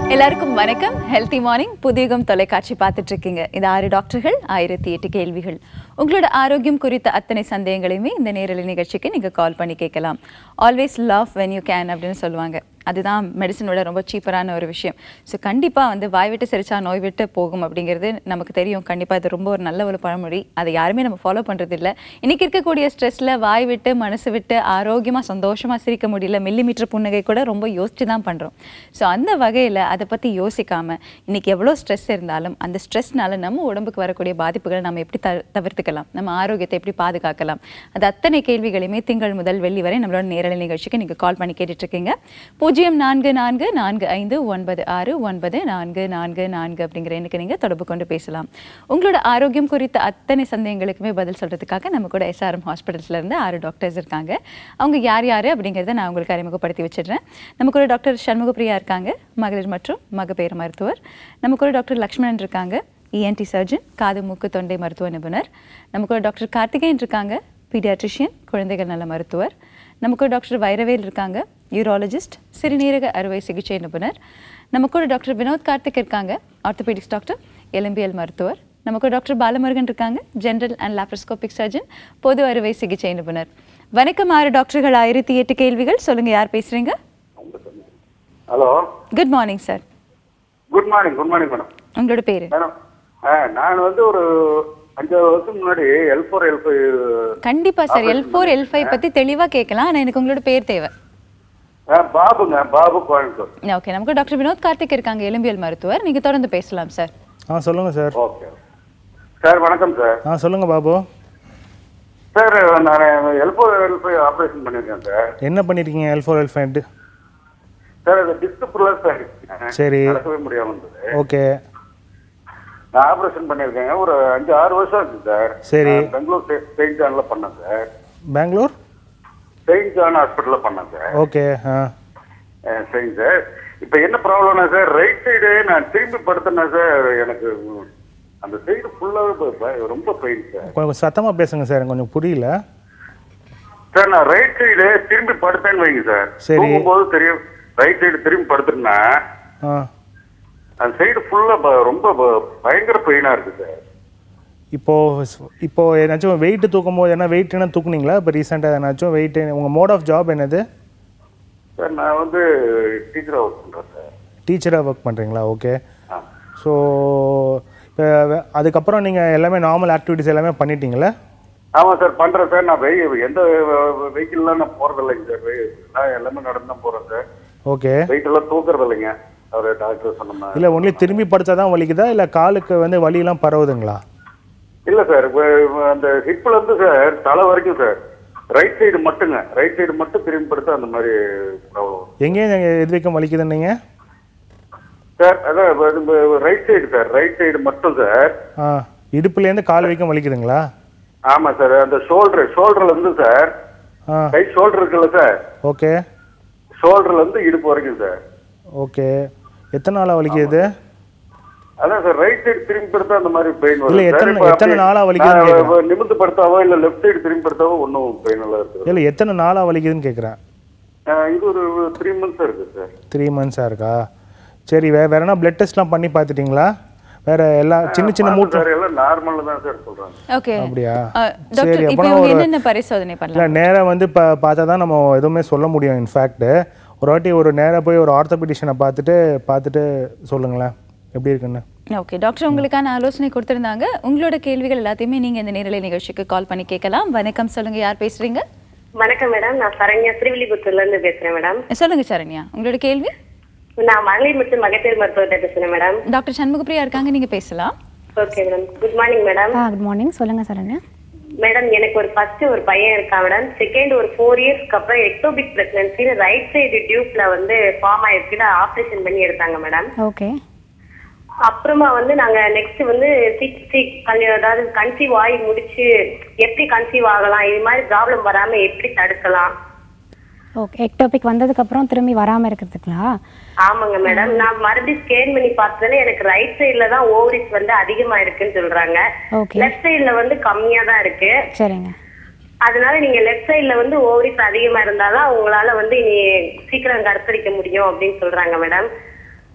எல்லாருக்கும் வணக்கம் healthy morning புதியகம் தொலைக்காட்சி பார்த்துட்டு இருக்கீங்க இது ஆறு டாக்டர்கள் ஆயிரத்தி எட்டு கேள்விகள் உங்களோட ஆரோக்கியம் குறித்த அத்தனை சந்தேகங்களையுமே இந்த நேரலை நிகழ்ச்சிக்கு நீங்கள் கால் பண்ணி கேட்கலாம் always love when you can அப்படின்னு சொல்லுவாங்க அதுதான் மெடிசனோட ரொம்ப சீப்பரான ஒரு விஷயம் ஸோ கண்டிப்பாக வந்து வாய் விட்டு சிரிச்சா நோய் விட்டு போகும் அப்படிங்கிறது நமக்கு தெரியும் கண்டிப்பாக இது ரொம்ப ஒரு நல்ல ஒரு பழமொழி அதை யாருமே நம்ம ஃபாலோ பண்ணுறது இல்லை இன்னைக்கு இருக்கக்கூடிய ஸ்ட்ரெஸ்ஸில் வாய் விட்டு மனசு விட்டு ஆரோக்கியமாக சந்தோஷமாக சிரிக்க முடியல மில்லிமீட்டர் புன்னகை கூட ரொம்ப யோசிச்சு தான் பண்ணுறோம் ஸோ அந்த வகையில் அதை பற்றி யோசிக்காமல் இன்னைக்கு எவ்வளோ ஸ்ட்ரெஸ் இருந்தாலும் அந்த ஸ்ட்ரெஸ்னால நம்ம உடம்புக்கு வரக்கூடிய பாதிப்புகளை நம்ம எப்படி த தவிர்த்துக்கலாம் நம்ம ஆரோக்கியத்தை எப்படி பாதுகாக்கலாம் அது அத்தனை கேள்விகளையுமே திங்கள் முதல் வெள்ளி வரை நம்மளோட நேரலை நிகழ்ச்சிக்கு நீங்கள் கால் பண்ணி கேட்டுட்டு இருக்கீங்க பூஜ்ஜியம் நான்கு நான்கு நான்கு ஐந்து ஒன்பது ஆறு ஒன்பது நான்கு நான்கு நான்கு அப்படிங்கிற எண்ணுக்கு நீங்கள் தொடர்பு கொண்டு பேசலாம் உங்களோட ஆரோக்கியம் குறித்த அத்தனை சந்தேகங்களுக்குமே பதில் சொல்கிறதுக்காக நம்ம கூட எஸ்ஆர்எம் ஹாஸ்பிட்டல்ஸ்ல இருந்து ஆறு டாக்டர்ஸ் இருக்காங்க அவங்க யார் யார் அப்படிங்கிறத நான் உங்களுக்கு அறிமுகப்படுத்தி வச்சிடுறேன் நம்ம கூட டாக்டர் சண்முகப்பிரியா இருக்காங்க மகளிர் மற்றும் மகப்பேறு மருத்துவர் நம்ம கூட டாக்டர் லக்ஷ்மணன் இருக்காங்க இஎன்டி சர்ஜன் காது மூக்கு தொண்டை மருத்துவ நிபுணர் நம்ம கூட டாக்டர் கார்த்திகேயன் இருக்காங்க பீடியாட்ரிஷியன் குழந்தைகள் நல மருத்துவர் நம்ம கூட டாக்டர் வைரவேல் இருக்காங்க யூராலஜிஸ்ட் சிறுநீரக அறுவை சிகிச்சை நிபுணர் நம்ம கூட டாக்டர் வினோத் கார்த்திக் இருக்காங்க ஆர்த்தோபெடிக்ஸ் டாக்டர் எலும்பியல் மருத்துவர் நம்ம கூட டாக்டர் பாலமுருகன் இருக்காங்க ஜென்ரல் அண்ட் லாப்ரோஸ்கோபிக் சர்ஜன் பொது அறுவை சிகிச்சை நிபுணர் வணக்கம் ஆறு டாக்டர்கள் ஆயிரத்தி எட்டு கேள்விகள் சொல்லுங்க யார் பேசுறீங்க hello good morning sir good morning good morning madam உங்களோட பேரு மேடம் ஆ நான் வந்து ஒரு அஞ்சாறு வருஷம் முன்னாடி எல் ஃபோர் எல் ஃபைவ் கண்டிப்பா sir L four L five பத்தி தெளிவா கேட்கலாம் ஆனா எனக்கு உங்களோட பேர் தேவை பாபுங்க பாபு கோயம்புத்தூர் ஓகே நமக்கு டாக்டர் வினோத் கார்த்திக் இருக்காங்க எலும்பியல் மருத்துவர் நீங்க தொடர்ந்து பேசலாம் சார் ஆ சொல்லுங்கள் சார் ஓகே சார் வணக்கம் சார் ஆ சொல்லுங்கள் பாபு சார் நான் L four L five operation பண்ணியிருக்கேன் சார் என்ன பண்ணியிருக்கீங்க L four L five sir அது டிஸ்க் ப்ளஸ் ஆகிடுச்சு சரி. நடக்கவே முடியாம இருந்தது ஓகே நான் ஆப்ரேஷன் பண்ணியிருக்கேன் ஒரு அஞ்சு ஆறு வருஷம் ஆச்சு சார் சரி. நான் பெங்களூர் செ- செயின்ட் ஜான்ல பண்ணேன் சார் பெங்களூர் செயின்ட் ஜான் ஹாஸ்பிட்டலில் பண்ணேன் சார் ஓகே ஆ அஹ் சரிங்க சார் இப்போ என்ன ப்ராப்ளம்னா சார் ரைட் சைடு நான் திரும்பி படுத்தேன்னா சார் எனக்கு அந்த சைடு ஃபுல்லாக ரொம்ப பெயின் சார் கொஞ்சம் சத்தமாக பேசுங்க சார் எனக்கு கொஞ்சம் புரியல சார் நான் ரைட் சைடு திரும்பி படுத்தேன்னு வைங்க சார் சரி. தூங்கும்போது தெரியும் ரைட் சைடு திரும்பி படுத்துட்டேன்னா ஆ அந்த சைடு ஃபுல்லாக ரொம்ப ப- பயங்கர பெயினாக இருக்கு சார் இப்போ இப்போ ஏதாச்சும் வெயிட் தூக்கும் போது என்ன வெயிட் என்ன தூக்குனீங்களா இப்போ ரீசெண்டாக ஏதாச்சும் வெயிட் உங்கள் மோட் ஆஃப் ஜாப் என்னது சார் நான் வந்து டீச்சராக ஒர்க் பண்ணுறேன் சார் டீச்சராக ஒர்க் பண்ணுறீங்களா ஓகே ஆ ஸோ இப்போ அதுக்கப்புறம் நீங்கள் எல்லாமே நார்மல் ஆக்டிவிட்டிஸ் எல்லாமே பண்ணிட்டீங்களா ஆமாம் சார் பண்ணுறேன் சார் நான் வெஹி எந்த வெஹிக்கிள்லாம் நான் போகிறது இல்லைங்க சார் வெஹி- நான் எல்லாமே நடந்து தான் போகிறேன் சார் ஓகே வெயிட் எல்லாம் தூக்குறது இல்லைங்க அவர் டாக்டர் சொன்ன மாதிரி இல்லை ஒன்லி திரும்பி படுத்தா தான் வலிக்குதா இல்லை காலுக்கு வந்து வலியெல்லாம் பரவுதுங்களா இல்ல சார் இப்ப அந்த ஹிப்ல இருந்து சார் தலை வரைக்கும் சார் ரைட் சைடு மட்டுங்க ரைட் சைடு மட்டும் திரும்பி படுத்தா அந்த மாதிரி ப்ராப்ளம் எங்கேயும் எது வரைக்கும் வலிக்குதுன்னீங்க சார் அதான் right side sir right side மட்டும் சார் ஆ இடுப்புலேருந்து கால் வரைக்கும் வலிக்குதுங்களா ஆமா சார் அந்த ஷோல்டர் ஷோல்டர்ல இருந்து சார் ஆ கை ஷோல்டர் இருக்குல்ல சார் ஓகே ஷோல்டர்ல இருந்து இடுப்பு வரைக்கும் சார் ஓகே எத்தனை நாளாக வலிக்குது அதான் சார் ரைட் சைடு திரும்பி படுத்தா அந்த மாதிரி பெயின் இல்ல, வரும் எத்தனை- சார். இப்ப எத்தனை அப்படி நாளா வலிக்குதுன்னு நான் கேக்குறேன். நிமிர்ந்து படுத்தாவோ இல்ல லெஃப்ட் சைடு திரும்பி படுத்தாவோ ஒன்றும் பெயின் எல்லாம் இருக்கு இல்லை எத்தனை நாளாக வலிக்குதுன்னு கேட்குறேன் ஆஹ் இது ஒரு த்ரீ மந்த்ஸா இருக்கு சார் த்ரீ மந்த்ஸாக இருக்கா சரி வே வேற என்ன பிளட் டெஸ்ட்லாம் பண்ணி பார்த்துட்டிங்களா வேற எல்லா சின்ன சின்ன மூட்டு சார் எல்லாம் நார்மல்ல தான் சார் சொல்றாங்க ஓகே அப்படியா டாக்டர் சரி இப்போ அப்போனா இவங்க ஒரு என்னென்ன பரிசோதனை பண்ணலாம் இல்லை நேராக வந்து இப்போ பார்த்தா தான் நம்ம எதுவுமே சொல்ல முடியும் இன்ஃபேக்ட் ஒரு வாட்டி ஒரு நேராக போய் ஒரு ஆர்த்தோபெடிஷனை பார்த்துட்டு பார்த்துட்டு சொல்லுங்களேன் எப்படி இருக்குன்னு ஓகே டாக்டர் உங்களுக்கான ஆலோசனை கொடுத்திருந்தாங்க உங்களோட கேள்விகள் எல்லாத்தையுமே நீங்க இந்த நேரலை நிகழ்ச்சிக்கு கால் பண்ணி கேட்கலாம் வணக்கம் சொல்லுங்க யார் பேசுறீங்க வணக்கம் மேடம் நான் சரண்யா திருவில்லிபுத்தூர்ல இருந்து பேசுறேன் மேடம் சொல்லுங்க சரண்யா உங்களோட கேள்வி நான் மகளிர் மற்றும் மகப்பேறு மருத்துவத்தை பேசுறேன் மேடம் டாக்டர் சண்முகப்பிரியா இருக்காங்க நீங்க பேசலாம் okay madam good morning madam ஆ குட் மார்னிங் சொல்லுங்க சரண்யா மேடம் எனக்கு ஒரு ஃபர்ஸ்ட் ஒரு பையன் இருக்கான் மேடம் செகண்ட் ஒரு ஃபோர் இயர்ஸ்க்கு அப்புறம் எக்டோபிக் பிரெக்னன்சி ரைட் சைடு டியூப்ல வந்து ஃபார்ம் ஆயிருக்குன்னு ஆப்ரேஷன் பண்ணி எடுத்தாங்க மேடம் ஓகே அப்புறமா வந்து நாங்க நெக்ஸ்ட் வந்து சிக் சிக் அதாவது கன்சீவ் ஆகி முடிச்சு எப்படி கன்சீவ் ஆகலாம் இது மாதிரி ப்ராப்ளம் வராம எப்படி தடுக்கலாம் ஓகே எக்டோபிக் வந்ததுக்கப்புறம் திரும்பி வராமல் இருக்கிறதுங்களா ஆமாங்க மேடம் நான் மறுபடியும் ஸ்கேன் பண்ணி பார்த்ததுல எனக்கு ரைட் சைடுல தான் ஓவரிஸ் வந்து அதிகமா இருக்குன்னு சொல்றாங்க ஓகே லெஃப்ட் சைடுல வந்து கம்மியா தான் இருக்கு சரிங்க அதனால நீங்க லெஃப்ட் சைடுல வந்து ஓவரிஸ் அதிகமா இருந்தாதான் உங்களால வந்து இனி சீக்கிரம் கருத்தரிக்க முடியும் அப்படின்னு சொல்றாங்க மேடம்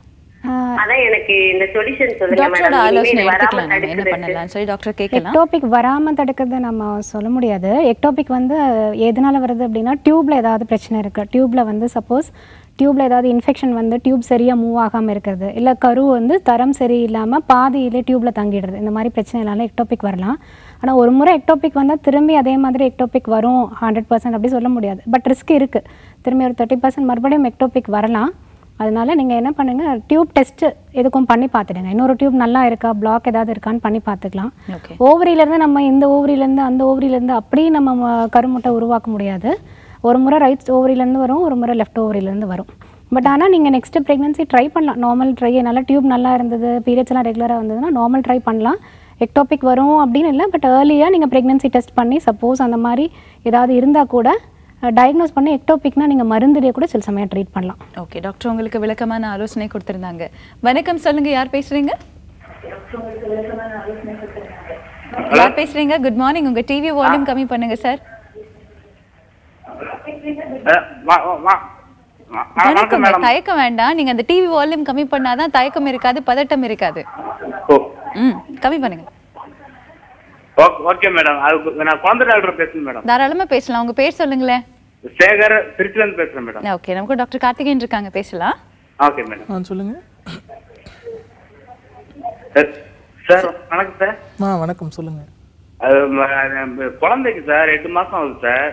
அதான் எனக்கு இந்த சொல்யூஷன் சொல்லுங்க டாக்டரோட மேடம் ஆலோசனை இனிமே வராம எடுத்துக்கலாம் நம்ம என்ன தடுக்கிறதுக்கு பண்ணலாம்னு சொல்லி டாக்டர் கேட்கலாம் எக்டோபிக் வராமல் தடுக்கிறது நம்ம சொல்ல முடியாது எக்டோபிக் வந்து எதனால வருது அப்படின்னா டியூப்ல ஏதாவது பிரச்சனை இருக்குது டியூப்ல வந்து சப்போஸ் டியூப்ல ஏதாவது இன்ஃபெக்ஷன் வந்து டியூப் சரியாக மூவ் ஆகாமல் இருக்கிறது இல்லை கரு வந்து தரம் சரியில்லாமல் பாதியிலே டியூப்ல தங்கிடுறது இந்த மாதிரி பிரச்சனைனால எக்டோபிக் வரலாம் ஆனால் ஒரு முறை எக்டோபிக் வந்தால் திரும்பி அதே மாதிரி எக்டோபிக் வரும் ஹண்ட்ரட் பர்சன்ட் அப்படி சொல்ல முடியாது பட் ரிஸ்க் இருக்குது திரும்பி ஒரு தேர்ட்டி பர்சன்ட் மறுபடியும் எக்டோபிக் வரலாம் அதனால நீங்கள் என்ன பண்ணுங்கள் டியூப் டெஸ்ட்டு எதுக்கும் பண்ணி பார்த்துடுங்க இன்னொரு டியூப் நல்லா இருக்கா பிளாக் ஏதாவது இருக்கான்னு பண்ணி பார்த்துக்கலாம் ஓகே ஓவரியிலேருந்து நம்ம இந்த ஓவரியிலேருந்து அந்த ஓவரியிலேருந்து அப்படியே நம்ம ம- கருமுட்டை உருவாக்க முடியாது ஒரு முறை ரைட் ஓவரியிலேருந்து வரும் ஒரு முறை லெஃப்ட் ஓவரியிலேருந்து வரும் பட் ஆனால் நீங்கள் நெக்ஸ்ட் ப்ரெக்னன்சி ட்ரை பண்ணலாம் நார்மல் ட்ரை நல்லா டியூப் நல்லா இருந்தது பீரியட்ஸ் எல்லாம் ரெகுலராக வந்ததுன்னா நார்மல் ட்ரை பண்ணலாம் எக்டோபிக் வரும் அப்படின்னு இல்லை பட் ஏர்லியாக நீங்கள் ப்ரெக்னன்சி டெஸ்ட் பண்ணி சப்போஸ் அந்த மாதிரி ஏதாவது இருந்தால் கூட டயக்னோஸ் பண்ணி எக்டோபிக்னா நீங்கள் மருந்துலேயே கூட சில சமயம் ட்ரீட் பண்ணலாம் ஓகே டாக்டர் உங்களுக்கு விளக்கமான ஆலோசனை கொடுத்திருந்தாங்க வணக்கம் சொல்லுங்க யார் பேசுறீங்க யார் பேசுறீங்க குட் மார்னிங் உங்க டிவி வால்யூம் கம்மி பண்ணுங்க சார் அஹ் வா- வா- வா- வா- வணக்கம் வணக்கம் மேடம் தயக்கம் வேண்டாம் நீங்க அந்த டிவி வால்யூம் கம்மி பண்ணாதான் தயக்கம் இருக்காது பதட்டம் இருக்காது ஓ, ம் கம்மி பண்ணுங்க ஓ- ஓகே மேடம் அது நான் குழந்தை டாக்டர் பேசுறேன் மேடம் தாராளமா பேசலாம் உங்க பேர் சொல்லுங்களேன் சேகர் திருச்சில இருந்து பேசுறேன் மேடம் ஓகே நமக்கு டாக்டர் கார்த்திகேயன் இருக்காங்க பேசலாம் ஓகே மேடம் ஆ சொல்லுங்கள் சார், சார் வணக்கம் சார் ஆ வணக்கம் சொல்லுங்கள் அது ம- அது குழந்தைக்கு சார் எட்டு மாசம் ஆகுது சார்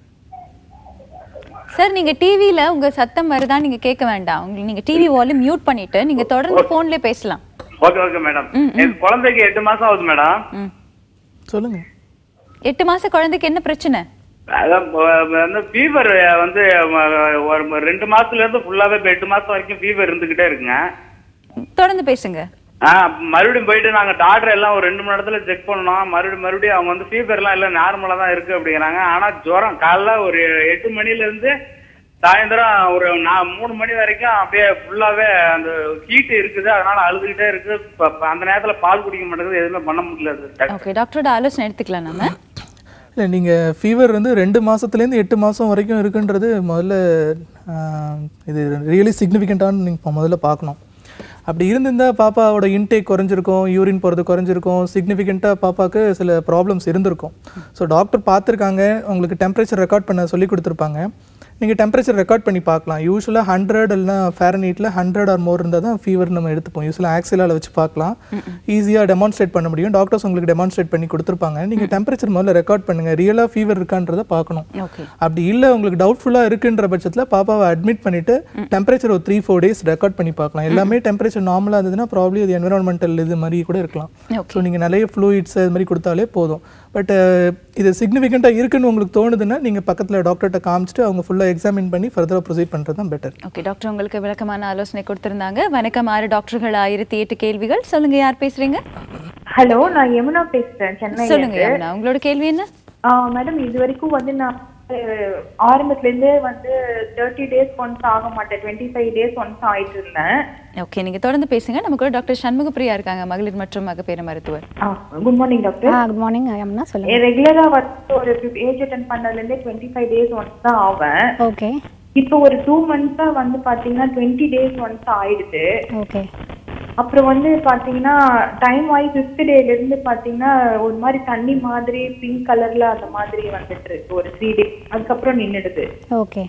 சார் நீங்க டிவில உங்க சத்தம் வருதா நீங்க கேட்க வேண்டாம் உங்களுக்கு நீங்க டிவி வால்யூம் மியூட் பண்ணிட்டு நீங்க தொடர்ந்து போன்லயே பேசலாம் ஓகே ஓகே மேடம் என் குழந்தைக்கு எட்டு மாசம் ஆகுது மேடம் ம் சொல்லுங்கள் எட்டு மாச குழந்தைக்கு என்ன பிரச்சனை அதான் வ- வந்து ஃபீவர் வந்து வ- ஒரு ரெண்டு மாசத்துல இருந்து ஃபுல்லாவே இப்ப எட்டு மாசம் வரைக்கும் ஃபீவர் இருந்துகிட்டே இருக்குங்க தொடர்ந்து பேசுங்க ஆ மறுபடியும் போயிட்டு நாங்க டாக்டர் எல்லாம் ஒரு ரெண்டு மணி நேரத்துல செக் பண்ணோம் மறுபடியும் மறுபடியும் அவங்க வந்து ஃபீவர் எல்லாம் இல்ல நார்மலா தான் இருக்கு அப்படிங்கிறாங்க ஆனா ஜுரம் காலைல ஒரு எட்டு மணில இருந்து சாயந்தரம் ஒரு நான் மூணு மணி வரைக்கும் அப்படியே ஃபுல்லாவே அந்த ஹீட் இருக்குது அதனால அழுதுகிட்டே இருக்கு இப்ப- இப்ப அந்த நேரத்துல பால் குடிக்க மாட்டேங்குது எதுவுமே பண்ண முடியல டாக்டர். ஓகே டாக்டரோட ஆலோசனை எடுத்துக்கலாம் நம்ம இல்லை நீங்கள் ஃபீவர் வந்து ரெண்டு மாதத்துலேருந்து எட்டு மாதம் வரைக்கும் இருக்குன்றது முதல்ல ஆ, இது ரியலி சிக்னிஃபிகண்ட்டானு நீங்கள் முதல்ல பார்க்கணும் அப்படி இருந்திருந்தால் பாப்பாவோட இன்டேக் குறைஞ்சிருக்கும் யூரின் போகிறது குறைஞ்சிருக்கும் சிக்னிஃபிகண்ட்டாக பாப்பாவுக்கு சில ப்ராப்ளம்ஸ் இருந்திருக்கும் ஸோ டாக்டர் பார்த்துருக்காங்க உங்களுக்கு டெம்பரேச்சர் ரெக்கார்ட் பண்ண சொல்லி கொடுத்துருப்பாங்க நீங்கள் டெம்பரேச்சர் ரெக்கார்ட் பண்ணி பார்க்கலாம் யூஸ்வலாக ஹண்ட்ரட் இல்லைனா ஃபேரனீட்டில் ஹண்ட்ரட் ஆர் மோர் இருந்தால் தான் ஃபீவர் நம்ம எடுத்துப்போம் யூஸ்வலாக ஆக்சிலால் வச்சு பார்க்கலாம் ஈஸியாக டெமான்ஸ்ட்ரேட் பண்ண முடியும் டாக்டர்ஸ் உங்களுக்கு டெமான்ஸ்ட்ரேட் பண்ணி கொடுத்துருப்பாங்க நீங்கள் டெம்பரேச்சர் முதல்ல ரெக்கார்ட் பண்ணுங்கள் ரியலாக ஃபீவர் இருக்கான்றதை பார்க்கணும் ஓகே அப்படி இல்லை உங்களுக்கு டவுட்ஃபுல்லாக இருக்குன்ற பட்சத்தில் பாப்பாவை அட்மிட் பண்ணிட்டு டெம்பரேச்சர் ஒரு த்ரீ ஃபோர் டேஸ் ரெக்கார்ட் பண்ணி பார்க்கலாம் எல்லாமே டெம்பரேச்சர் நார்மலாக இருந்ததுன்னா ப்ராப்ளி அது என்விரான்மெண்டல் இது மாதிரி கூட இருக்கலாம் Okay. ஸோ நீங்கள் நிறைய ஃப்ளூயிட்ஸ் அது மாதிரி கொடுத்தாலே போதும் பட் இது சிக்னிஃபிகண்ட்டாக இருக்குன்னு உங்களுக்கு தோணுதுன்னா நீங்கள் பக்கத்தில் டாக்டர்கிட்ட காமிச்சிட்டு அவங்க ஃபுல்லாக எக்ஸாமின் பண்ணி ஃபர்தராக ப்ரொசீட் பண்ணுறது தான் பெட்டர் ஓகே டாக்டர் உங்களுக்கு விளக்கமான ஆலோசனை கொடுத்திருந்தாங்க வணக்கம் ஆறு டாக்டர்கள் ஆயிரத்தி எட்டு கேள்விகள் சொல்லுங்க யார் பேசுறீங்க ஹலோ நான் யமுனா பேசுறேன் சென்னையில சொல்லுங்க யமுனா உங்களோட கேள்வி என்ன மேடம் இது வரைக்கும் வந்து நான் அஹ், ஆரம்பத்துல இருந்தே வந்து தேர்ட்டி டேஸ் ஒன்ஸ் ஆக மாட்டேன் டுவெண்ட்டி ஃபைவ் டேஸ் ஒன்ஸ் ஆயிட்டு இருந்தேன் ஓகே நீங்க தொடர்ந்து பேசுங்க நம்ம கூட டாக்டர் சண்முகப்பிரியா இருக்காங்க மகளிர் மற்றும் மகப்பேறு மருத்துவர் குட் மார்னிங் டாக்டர் ஆ குட் மார்னிங் அம்னா சொல்லுங்கள் ரெகுலரா வந்து ஒரு ஏஜ் அட்டன் பண்ணதுல இருந்தே டுவெண்ட்டி ஃபைவ் டேஸ் ஒன்ஸ் தான் ஆவேன் ஓகே இப்போ ஒரு டூ மந்த்ஸா வந்து பாத்தீங்கன்னா டுவெண்ட்டி டேஸ் ஒன்ஸ் ஆயிடுது ஓகே அப்புறம் வந்து பாத்தீங்கன்னா டைம் ஆகி ஃபிஃப்த் டேல இருந்து பாத்தீங்கன்னா ஒரு மாதிரி தண்ணி மாதிரி பிங்க் கலர்ல அந்த மாதிரி வந்துட்டு இருக்கு ஒரு த்ரீ டேஸ் அதுக்கப்புறம் நின்னுடுது ஓகே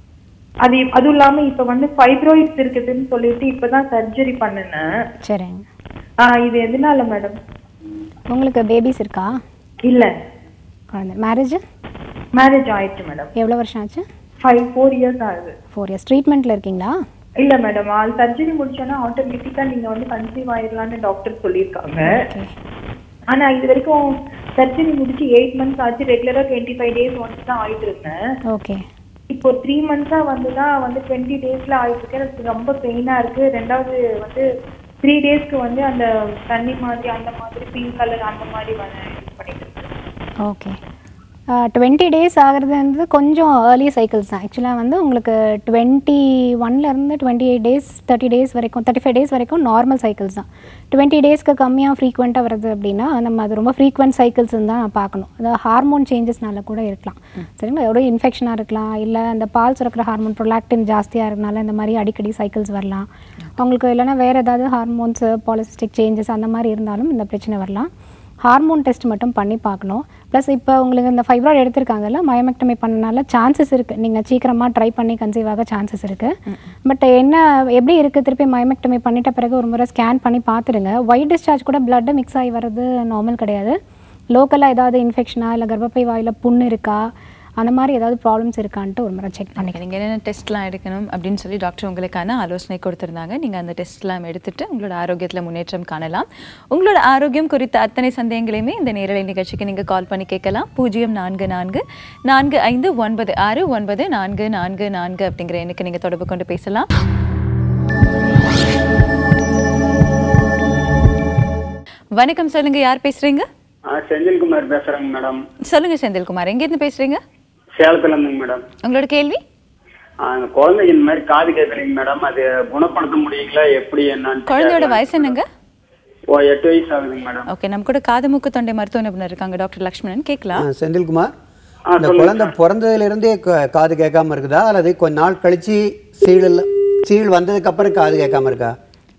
அது அதுவும் இல்லாம இப்ப வந்து ஃபைப்ராய்ட்ஸ் இருக்குதுன்னு சொல்லிட்டு இப்பதான் சர்ஜரி பண்ணினேன் சரிங்க ஆஹ் இது எதனால மேடம் உங்களுக்கு பேபிஸ் இருக்கா இல்ல குழந்தை மேரேஜ் மேரேஜ் ஆயிடுச்சு மேடம் எவ்வளோ வருஷம் ஆச்சு ஃபைவ் ஃபோர் இயர்ஸ் ஆகுது ஃபோர் இயர்ஸ் ட்ரீட்மெண்ட்டில் இருக்கீங்களா இல்ல மேடம் அது சர்ஜரி முடிச்சோன்னா ஆட்டோமேட்டிக்கா நீங்க வந்து கன்சீவ் ஆயிடலாம்னு டாக்டர் சொல்லியிருக்காங்க ஓகே ஆனா இது வரைக்கும் சர்ஜரி முடிச்சு எயிட் மந்த்ஸ் ஆச்சு ரெகுலரா டுவெண்ட்டி ஃபைவ் டேஸ் ஒன்ஸ் தான் ஆயிட்டு இருந்தேன் ஓகே இப்போ த்ரீ மந்த்ஸா வந்து தான் வந்து டுவெண்ட்டி டேஸ்ல ஆயிட்டு இருக்கு எனக்கு ரொம்ப பெயினா இருக்கு ரெண்டாவது வந்து த்ரீ டேஸ்க்கு வந்து அந்த தண்ணி மாதிரி அந்த மாதிரி பிங்க் கலர் அந்த மாதிரி வந்து இது பண்ணிட்டு இருக்கேன் ஓகே டுவெண்ட்டி டேஸ் ஆகிறது வந்து கொஞ்சம் ஏர்லி சைக்கிள்ஸ் தான் ஆக்சுவலாக வந்து உங்களுக்கு டுவெண்ட்டி ஒன்லேருந்து twenty eight days thirty days வரைக்கும் தேர்ட்டி ஃபைவ் டேஸ் வரைக்கும் நார்மல் சைக்கிள்ஸ் தான் டுவெண்ட்டி டேஸ்க்கு கம்மியாக ஃப்ரீக்வெண்ட்டாக வருது அப்படின்னா நம்ம அது ரொம்ப ஃப்ரீக்வெண்ட் சைக்கிள்ஸ்னு தான் பார்க்கணும் அது ஹார்மோன் சேஞ்சஸ்னால கூட இருக்கலாம் சரிங்களா அதோட இன்ஃபெக்ஷனாக இருக்கலாம் இல்லை அந்த பால் சுரக்கிற ஹார்மோன் ப்ரொலாக்டின் ஜாஸ்தியாக இருக்கனால இந்த மாதிரி அடிக்கடி சைக்கிள்ஸ் வரலாம் அவங்களுக்கு இல்லைன்னா வேறு ஏதாவது ஹார்மோன்ஸ் பாலிசிஸ்டிக் சேஞ்சஸ் அந்த மாதிரி இருந்தாலும் இந்த பிரச்சனை வரலாம் ஹார்மோன் டெஸ்ட் மட்டும் பண்ணி பார்க்கணும் ப்ளஸ் இப்போ உங்களுக்கு இந்த ஃபைப்ராய்டு எடுத்திருக்காங்கல்ல மயமெக்டமி பண்ணனால சான்சஸ் இருக்குது நீங்கள் சீக்கிரமாக ட்ரை பண்ணி கன்சீவ் ஆக சான்சஸ் இருக்குது பட் என்ன எப்படி இருக்குது திருப்பி மயமெக்டமி பண்ணிட்ட பிறகு ஒரு முறை ஸ்கேன் பண்ணி பார்த்துடுங்க ஒயிட் டிஸ்சார்ஜ் கூட பிளட்டு மிக்ஸ் ஆகி வர்றது நார்மல் கிடையாது லோக்கலாக ஏதாவது இன்ஃபெக்ஷனா இல்லை கர்ப்பப்பை வாயில் புண்ணு இருக்கா அந்த மாதிரி ஏதாவது ப்ராப்ளம்ஸ் இருக்கான்ட்டு ஒரு முறை செக் பண்ணி நீங்கள் என்னென்ன டெஸ்ட்லாம் எடுக்கணும் அப்படின்னு சொல்லி டாக்டர் உங்களுக்கான ஆலோசனை கொடுத்துருந்தாங்க நீங்கள் அந்த டெஸ்ட்லாம் எடுத்துட்டு உங்களோட ஆரோக்கியத்தில் முன்னேற்றம் காணலாம் உங்களோட ஆரோக்கியம் குறித்த அத்தனை சந்தேகங்களையுமே இந்த நேரலை நிகழ்ச்சிக்கு நீங்கள் கால் பண்ணி கேட்கலாம் பூஜ்ஜியம் நான்கு நான்கு நான்கு ஐந்து ஒன்பது ஆறு ஒன்பது நான்கு நான்கு நான்கு அப்படிங்கிற எண்ணுக்கு நீங்கள் தொடர்பு கொண்டு பேசலாம் வணக்கம் சொல்லுங்க யார் பேசுறீங்க ஆ செந்தில்குமார் பேசுறேங்க மேடம் சொல்லுங்க செந்தில்குமார் எங்கேருந்து பேசுறீங்க சேலத்துல இருந்துங்க மேடம் உங்களோட கேள்வி ஆ, அந்த குழந்தைக்கு இந்த மாதிரி காது கேட்குறீங்க மேடம் அது குணப்படுத்த முடியுங்களா எப்படி என்னன்னு குழந்தையோட வயசு என்னங்க ஓ எட்டு வயசு ஆகுதுங்க மேடம் ஓகே நம்ம கூட காது மூக்கு தொண்டை மருத்துவ நிபுணர் இருக்காங்க டாக்டர் லக்ஷ்மணன் கேட்கலாம் ஆ, செந்தில்குமார் இந்த குழந்தை பிறந்ததுலேருந்தே காது கேட்காம இருக்குதா அல்லது கொஞ்ச நாள் கழிச்சு சீழல் சீழ் வந்ததுக்கு அப்புறம் காது கேட்காம இருக்கா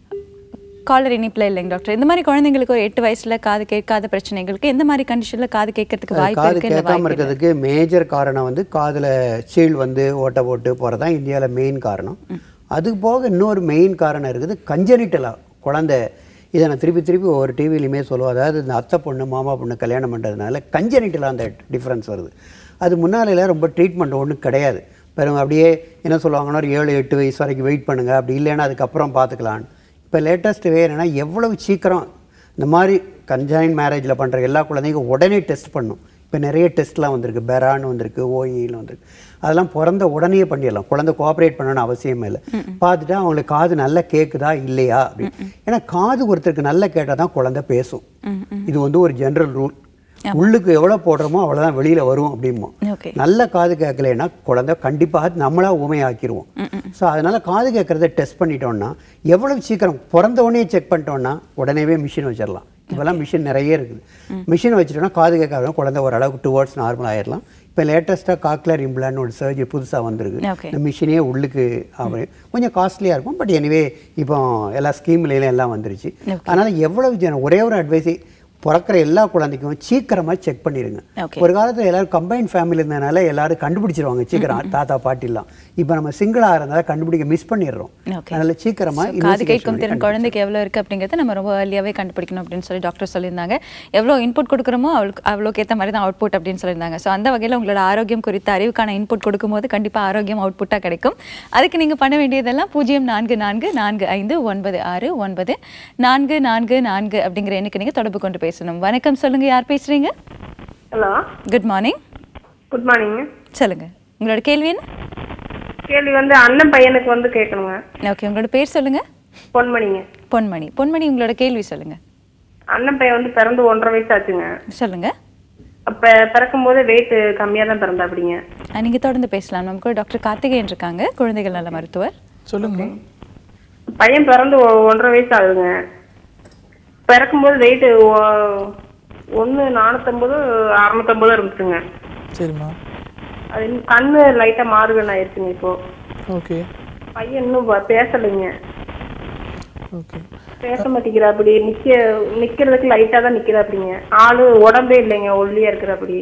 காலர் இனிப்புல இல்லைங்க டாக்டர் இந்த மாதிரி குழந்தைங்களுக்கு ஒரு எட்டு வயசுல காது கேட்காத பிரச்சனைகளுக்கு எந்த மாதிரி கண்டிஷன்ல காது கேட்கறதுக்கு வாய்ப்பு காது இருக்கு இல்ல கேட்காம வாய்ப்பு இல்லை? இருக்கிறதுக்கு மேஜர் காரணம் வந்து காதுல சீழ் வந்து ஓட்ட போட்டு போகிறது தான் இந்தியாவில் மெயின் காரணம் அதுக்கு போக இன்னொரு மெயின் காரணம் இருக்குது கஞ்சனிட்டலா குழந்தை இதை நான் திருப்பி திருப்பி ஒவ்வொரு டிவிலையுமே சொல்லுவோம் அதாவது இந்த அத்தை பொண்ணு மாமா பொண்ணு கல்யாணம் பண்ணுறதுனால கஞ்சனிட்டலா அந்த டிஃப்ரென்ஸ் வருது அது முன்னால ரொம்ப ட்ரீட்மெண்ட் ஒன்றும் கிடையாது பெரும் அப்படியே என்ன சொல்லுவாங்கன்னா ஒரு ஏழு எட்டு வயசு வரைக்கும் வெயிட் பண்ணுங்க அப்படி இல்லைன்னா அதுக்கப்புறம் பார்த்துக்கலான்னு இப்போ லேட்டஸ்ட் வே என்னன்னா எவ்வளவு சீக்கிரம் இந்த மாதிரி கன்ஜாயின் மேரேஜில் பண்ணுற எல்லா குழந்தைங்க உடனே டெஸ்ட் பண்ணும் இப்போ நிறைய டெஸ்ட்லாம் வந்திருக்கு பெரான்னு வந்திருக்கு ஓஇன்னு வந்திருக்கு அதெல்லாம் பிறந்த உடனே பண்ணிடலாம் குழந்தை கோஆப்ரேட் பண்ணணும்னு அவசியமே இல்லை பார்த்துட்டு அவங்களுக்கு காது நல்லா கேட்குதா இல்லையா அப்படின்னு ஏன்னா காது ஒருத்தருக்கு நல்லா கேட்டால் தான் குழந்தை பேசும் இது வந்து ஒரு ஜென்ரல் ரூல் உள்ளுக்கு எவ்வளோ போடுறோமோ அவ்வளோதான் வெளியில் வரும் அப்படிமோ ஓகே நல்ல காது கேட்கலைன்னா குழந்தை கண்டிப்பாக நம்மளா ஊமையாக்கிடுவோம் ஸோ அதனால காது கேட்கறத டெஸ்ட் பண்ணிட்டோம்னா எவ்வளவு சீக்கிரம் பிறந்த உடனே செக் பண்ணிட்டோம்னா உடனேவே மிஷின் வச்சிடலாம் இப்போல்லாம் மிஷின் நிறைய இருக்குது மிஷின் வச்சுட்டோம்னா காது கேட்காத குழந்தை ஓரளவுக்கு டுவர்ட்ஸ் நார்மல் ஆயிடலாம் இப்போ லேட்டஸ்ட்டாக காக்லர் இம்ப்ளான்னு ஒரு சர்ஜரி புதுசாக வந்திருக்கு Okay. இந்த மிஷினே உள்ளுக்கு ஆகும். கொஞ்சம் காஸ்ட்லியாக இருக்கும் பட் எனிவே இப்போ எல்லா ஸ்கீம்லேயும் எல்லாம் வந்துருச்சு அதனால் எவ்வளவு ஜனம் ஒரே ஒரு அட்வைஸை பிறக்கிற எல்லா குழந்தைக்கும் சீக்கிரமாக செக் பண்ணிடுங்க Okay. ஒரு காலத்தில் எல்லாரும் கம்பைன் ஃபேமிலி இருந்ததுனால எல்லாரும் கண்டுபிடிச்சிருவாங்க சீக்கிரம் தாத்தா பாட்டிலாம் இப்போ நம்ம சிங்கிளாக இருந்தாலும் கண்டுபிடிக்க மிஸ் பண்ணிடுறோம் Okay. அதனால சீக்கிரமாக So, காது கேட்கும் திறன் குழந்தைக்கு எவ்வளோ இருக்கு அப்படிங்கறத நம்ம ரொம்ப ஏர்லியாவே கண்டுபிடிக்கணும் அப்படின்னு சொல்லி டாக்டர் சொல்லியிருந்தாங்க எவ்வளோ இன்புட் கொடுக்குறோமோ அவளுக்கு அவ்வளோக்கு ஏற்ற மாதிரி தான் அவுட்புட் அப்படின்னு சொல்லியிருந்தாங்க ஸோ அந்த வகையில் உங்களோட ஆரோக்கியம் குறித்த அறிவுக்கான இன்புட் கொடுக்கும்போது கண்டிப்பாக ஆரோக்கியம் அவுட்புட்டாக கிடைக்கும் அதுக்கு நீங்கள் பண்ண வேண்டியதெல்லாம் பூஜ்ஜியம் நான்கு நான்கு நான்கு ஐந்து ஒன்பது ஆறு ஒன்பது நான்கு நான்கு நான்கு அப்படிங்கிற எண்ணுக்கு நீங்கள் தொடர்பு கொண்டு பேசணும் வணக்கம் சொல்லுங்க யார் பேசுறீங்க hello good morning good morning சொல்லுங்க உங்களோட கேள்வி என்ன கேள்வி வந்து அண்ணன் பையனுக்கு வந்து கேட்கணுங்க ஓகே உங்களோட பேர் சொல்லுங்க பொன்மணிங்க பொன்மணி பொன்மணி உங்களோட கேள்வி சொல்லுங்க அண்ணன் பையன் வந்து பிறந்து ஒன்றரை வயசு ஆச்சுங்க சொல்லுங்க அப்ப பிறக்கும் போது வெயிட் கம்மியா தான் பிறந்தா அப்படிங்க அஹ் நீங்க தொடர்ந்து பேசலாம் நம்ம கூட டாக்டர் கார்த்திகேயன் இருக்காங்க குழந்தைகள் நல மருத்துவர் சொல்லுங்க பையன் பிறந்து ஒ- ஒன்றரை வயசு ஆகுதுங்க பிறக்கும்போது வெயிட் ஒன்று நானூற்றம்பது அறுநூத்தம்பது இருந்துச்சுங்க சரிம்மா அது இன்னும் கண்ணு லைட்டா மாறுகன் ஆயிருச்சுங்க இப்போ ஓகே பையன் இன்னும் ப- பேசலைங்க ஓகே பேச மாட்டேங்கிறா அப்படி நிக்க நிக்கிறதுக்கு லைட்டா தான் நிக்கிறா அப்படிங்க ஆளு உடம்பே இல்லைங்க ஒல்லியா இருக்கிற அப்படி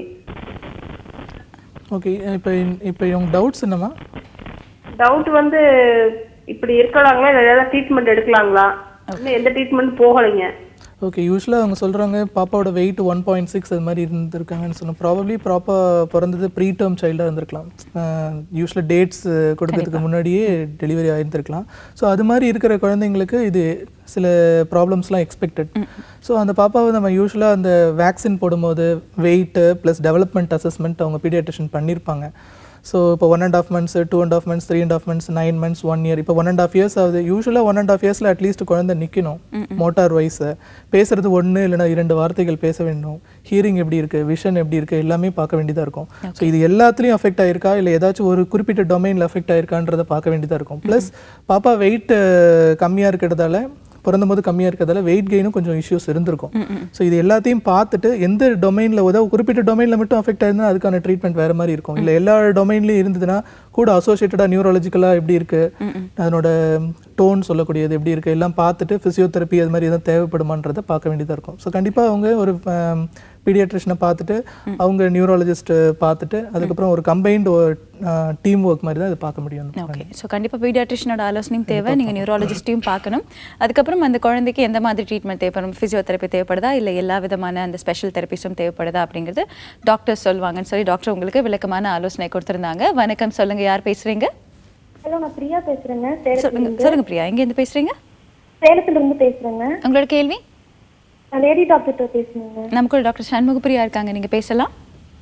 ஓகே இப்போ இப்போ உங்க டவுட்ஸ் என்னம்மா டவுட் வந்து இப்படி இருக்கலாங்களா இல்லை ஏதாவது ட்ரீட்மெண்ட் எடுக்கலாங்களா இன்னும் எந்த ட்ரீட்மெண்ட் போகலைங்க ஓகே யூஸ்வலாக அவங்க சொல்கிறாங்க பாப்பாவோட வெயிட் ஒன் பாயிண்ட் சிக்ஸ் அது மாதிரி இருந்திருக்காங்கன்னு சொன்னோம் ப்ராபப்ளி ப்ராப்பாக பிறந்தது ப்ரீ டேர்ம் சைல்டாக இருந்திருக்கலாம் யூஸ்வலாக டேட்ஸ் கொடுக்கறதுக்கு முன்னாடியே டெலிவரி ஆயிருந்திருக்கலாம் ஸோ அது மாதிரி இருக்கிற குழந்தைங்களுக்கு இது சில ப்ராப்ளம்ஸ்லாம் எக்ஸ்பெக்டட் ஸோ அந்த பாப்பாவை நம்ம யூஸ்வலாக அந்த வேக்சின் போடும்போது வெயிட்டு ப்ளஸ் டெவலப்மெண்ட் அசஸ்மெண்ட் அவங்க பீடியாட்ரிஷன் பண்ணியிருப்பாங்க ஸோ இப்போ one and half months two and half months three and half months nine months one year இப்போ ஒன் அண்ட் ஆஃப் இயர்ஸ் ஆகுது யூஸ்வலாக ஒன் அண்ட் ஆஃப் இயர்ஸில் அட்லீஸ்ட் குழந்தை நிற்கணும் மோட்டார் வைஸை பேசுறது ஒன்று இல்லைனா இரண்டு வார்த்தைகள் பேச வேண்டும் ஹியரிங் எப்படி இருக்குது விஷன் எப்படி இருக்குது எல்லாமே பார்க்க வேண்டியதாக இருக்கும் ஸோ இது எல்லாத்துலேயும் அஃபெக்ட் ஆயிருக்கா இல்லை ஏதாச்சும் ஒரு குறிப்பிட்ட டொமைனில் அஃபெக்ட் ஆயிருக்கான்றதை பார்க்க வேண்டியதாக இருக்கும் ப்ளஸ் பாப்பா வெயிட் கம்மியாக இருக்கிறதால பிறந்தபோது கம்மியாக இருக்கிறதால வெயிட் கெயினும் கொஞ்சம் இஷ்யூஸ் இருந்திருக்கும் ஸோ இது எல்லாத்தையும் பார்த்துட்டு எந்த டொமைனில் உதவ குறிப்பிட்ட டொமைனில் மட்டும் அஃபெக்ட் ஆயிருந்தா அதுக்கான ட்ரீட்மெண்ட் வேறு மாதிரி இருக்கும் இல்லை எல்லா டொமைன்லையும் இருந்ததுன்னா கூட அசோசியேட்டடாக நியூரலாஜிக்கலாக எப்படி இருக்குது அதனோட டோன் சொல்லக்கூடியது எப்படி இருக்குது எல்லாம் பார்த்துட்டு ஃபிசியோதெரப்பி அது மாதிரி எதாவது தேவைப்படுமான்றதை பார்க்க வேண்டியதாக இருக்கும் ஸோ கண்டிப்பாக அவங்க ஒரு பீடியாட்ரிஷனை பார்த்துட்டு அவங்க நியூரலஜிஸ்ட் பார்த்துட்டு அதுக்கப்புறம் ஒரு கம்பைன்டு டீம் ஒர்க் மாதிரி தான் இது பார்க்க முடியும் ஓகே ஸோ கண்டிப்பாக பீடியாட்ரிஷனோட ஆலோசனையும் தேவை நீங்கள் நியூராலஜிஸ்ட்டையும் பார்க்கணும் அதுக்கப்புறம் அந்த குழந்தைக்கு எந்த மாதிரி ட்ரீட்மெண்ட் தேவைப்படும் ஃபிசியோதெரப்பி தேவைப்படுதா இல்லை எல்லா விதமான அந்த ஸ்பெஷல் தெரப்பிஸும் தேவைப்படுதா அப்படிங்கிறது டாக்டர் சொல்லுவாங்கன்னு சொல்லி டாக்டர் உங்களுக்கு விளக்கமான ஆலோசனை கொடுத்துருந்தாங்க வணக்கம் சொல்லுங்க யார் பேசுறீங்க ஹலோ நான் பிரியா பேசுறேங்க சொல்லுங்க சொல்லுங்க பிரியா எங்கேருந்து பேசுறீங்க சேலத்துல இருந்து பேசுறேங்க உங்களோட கேள்வி நான் லேடி டாக்டர்கிட்ட பேசுனேங்க நமக்கு ஒரு டாக்டர் சண்முக பிரியா இருக்காங்க நீங்க பேசலாம்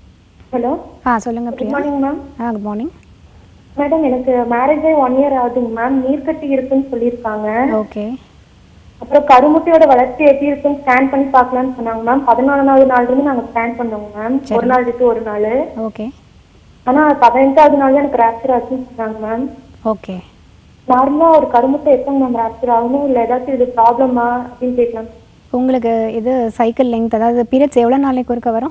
ஹலோ ஆ சொல்லுங்க குட் பிரியா மார்னிங் மேம் ஆ குட் மார்னிங் மேடம் எனக்கு மேரேஜ் ஆகி ஒன் இயர் ஆகுதுங்க மேம் நீர்க்கட்டி இருக்குன்னு சொல்லியிருக்காங்க ஓகே அப்புறம் கருமுட்டையோட வளர்ச்சி எப்படி இருக்குன்னு ஸ்கேன் பண்ணி பார்க்கலாம்னு சொன்னாங்க மேம் பதினாலாவது நாள்ல இருந்து நாங்க ஸ்கேன் பண்ணோங்க மேம் ஒரு நாள் விட்டு ஒரு நாள் ஓகே ஆனா பதினஞ்சாவது நாள் எனக்கு ரேப்சர் ஆச்சுன்னு சொன்னாங்க மேம் ஓகே நார்மலா ஒரு கருமுட்டை எப்போ மேம் ரேப்சர் ஆகணும் இல்ல ஏதாச்சும் இது ப்ராப்ளமா அப்படின்னு கேட்கலாம் உங்களுக்கு இது சைக்கிள் லெங்த் அதாவது பீரியட்ஸ் எவ்வளோ நாளைக்கு ஒருக்க வரும்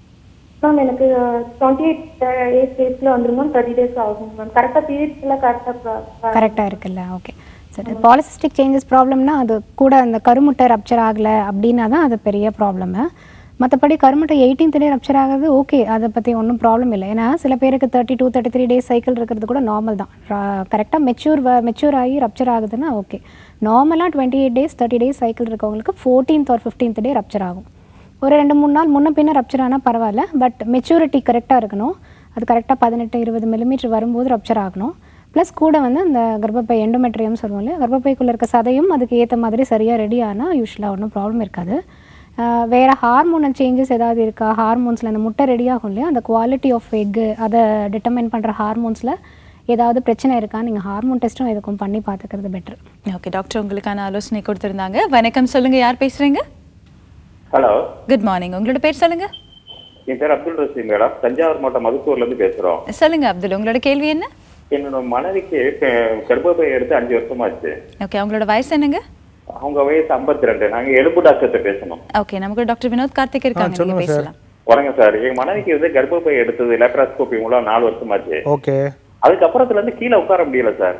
மேம் எனக்கு டுவெண்ட்டி எயிட் எயிட் டேஸ்ல வந்துரும் மேம் தேர்ட்டி டேஸ் ஆகும் மேம் கரெக்டாக பீரியட்ஸ் எல்லாம் கரெக்டாக கரெக்டாக இருக்குல்ல ஓகே சரி பாலிசிஸ்டிக் சேஞ்சஸ் ப்ராப்ளம்னா அது கூட அந்த கருமுட்டை ரப்ச்சர் ஆகலை அப்படின்னா தான் அது பெரிய ப்ராப்ளமு மற்றபடி கருமுட்டை எயிட்டீன்த் டே ரப்ச்சர் ஆகுது ஓகே அதை பற்றி ஒன்றும் ப்ராப்ளம் இல்லை ஏன்னா சில பேருக்கு thirty two thirty three days cycle இருக்கிறது கூட நார்மல் தான் கரெக்டாக மெச்சூர் மெச்சூர் ஆகி ரப்ச்சர் ஆகுதுன்னா ஓகே நார்மலாக twenty eight days thirty days cycle இருக்கவங்களுக்கு ஃபோர்டீன்த் ஒரு ஃபிஃப்டீன்த் டே ரப்ச்சர் ஆகும் ஒரு ரெண்டு மூணு நாள் முன்ன பின்ன ரப்ச்சர் ஆனால் பரவாயில்ல பட் மெச்சூரிட்டி கரெக்டாக இருக்கணும் அது கரெக்டாக பதினெட்டு இருபது மில்லிமீட்டர் வரும்போது ரப்ச்சர் ஆகணும் ப்ளஸ் கூட வந்து அந்த கர்ப்பப்பை எண்டோமெட்ரியம் சொல்லுவோம் இல்லையா கர்ப்பப்பைக்குள்ளே இருக்க சதையும் அதுக்கு ஏற்ற மாதிரி சரியாக ரெடி ஆனால் யூஸ்வலாக ஒன்றும் ப்ராப்ளம் இருக்காது ஆஹ் வேற ஹார்மோனல் சேஞ்சஸ் ஏதாவது இருக்கா ஹார்மோன்ஸில் அந்த முட்டை ரெடி ஆகும் இல்லையா அந்த குவாலிட்டி ஆஃப் எக்கு அதை டிட்டர்மைன் பண்ணுற ஹார்மோன்ஸில் ஏதாவது பிரச்சனை இருக்கா நீங்கள் ஹார்மோன் டெஸ்ட்டும் எதுக்கும் பண்ணி பார்த்துக்கிறது பெட்டர் ஓகே டாக்டர் உங்களுக்கான ஆலோசனை கொடுத்துருந்தாங்க வணக்கம் சொல்லுங்க யார் பேசுறீங்க ஹலோ குட் மார்னிங் உங்களோட பேர் சொல்லுங்க என் பேர் அப்துல் ரசீம் மேடம் தஞ்சாவூர் மாவட்டம் மதுக்கூர்ல இருந்து பேசுறோம் சொல்லுங்க அப்துல் உங்களோட கேள்வி என்ன என்னோட மனைவிக்கு இப்ப கர்ப்பப்பை எடுத்து அஞ்சு வருஷமாச்சு ஓகே அவங்களோட வயசு என்னங்க அவங்க வயசு 52 ரெண்டு நாங்க எலும்பு டாக்டர்கிட்ட பேசணும் ஓகே நமக்கு டாக்டர் வினோத் கார்த்திக் இருக்காங்க நீங்க பேசலாம் வணக்கம் சார் எங்க மனைவிக்கு வந்து கர்ப்பப்பை எடுத்தது லேப்ராஸ்கோபி மூலம் நாலு வருஷமாச்சு ஓகே அதுக்கப்புறத்துல இருந்து கீழே உட்கார முடியல சார்